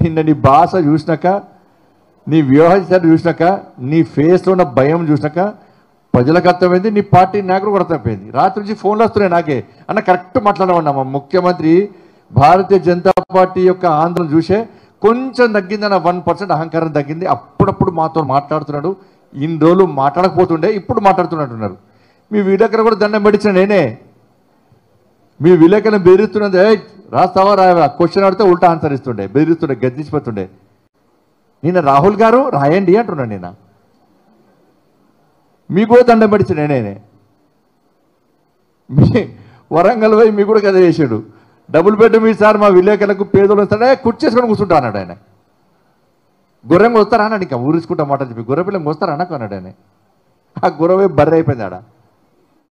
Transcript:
నిన్న నీ భాష చూసినాక నీ వ్యవహరించారు చూసినాక నీ ఫేస్లో ఉన్న భయం చూసినాక ప్రజలకు అర్థమైంది నీ పార్టీ నాయకుడు కూడా అర్థమైంది రాత్రి నుంచి ఫోన్లు వస్తున్నాయి నాకే అన్న కరెక్ట్ మాట్లాడమన్నా మా ముఖ్యమంత్రి భారతీయ జనతా పార్టీ యొక్క ఆందోళన చూసే కొంచెం తగ్గిందన్న వన్ పర్సెంట్ అహంకారం తగ్గింది అప్పుడప్పుడు మాతో మాట్లాడుతున్నాడు ఇన్ని రోజులు మాట్లాడకపోతుండే ఇప్పుడు మాట్లాడుతున్నట్టున్నారు మీ విలేకరు కూడా దండం పెట్టించిన నేనే మీ విలేకరులను బెదిరిస్తున్నది "ఏయ్, రాస్తావా రాయవా క్వశ్చన్ అడితే ఉల్టా ఆన్సర్ ఇస్తుండే బెదిరిస్తుండే గద్దించిపోతుండే నేను రాహుల్ గారు రాయండి అంటున్నాను నేను మీకు కూడా దండం పెట్టించిన నేనే మీ వరంగల్ పోయి మీకు కూడా కదా చేసాడు డబుల్ బెడ్ మీ సార్ మా విలేకరులకు పేదలు వస్తాడే కుర్చేసుకొని కూర్చుంటా అన్నాడు ఆయన గుర్రం వస్తారా అన్నాడు ఇంకా ఊరించుకుంటా మాట చెప్పి గుర్ర పిల్లలు వస్తారా అన్నకు అన్నాడు ఆయన ఆ గుర్రవే బర్రె అయిపోయింది ఆడ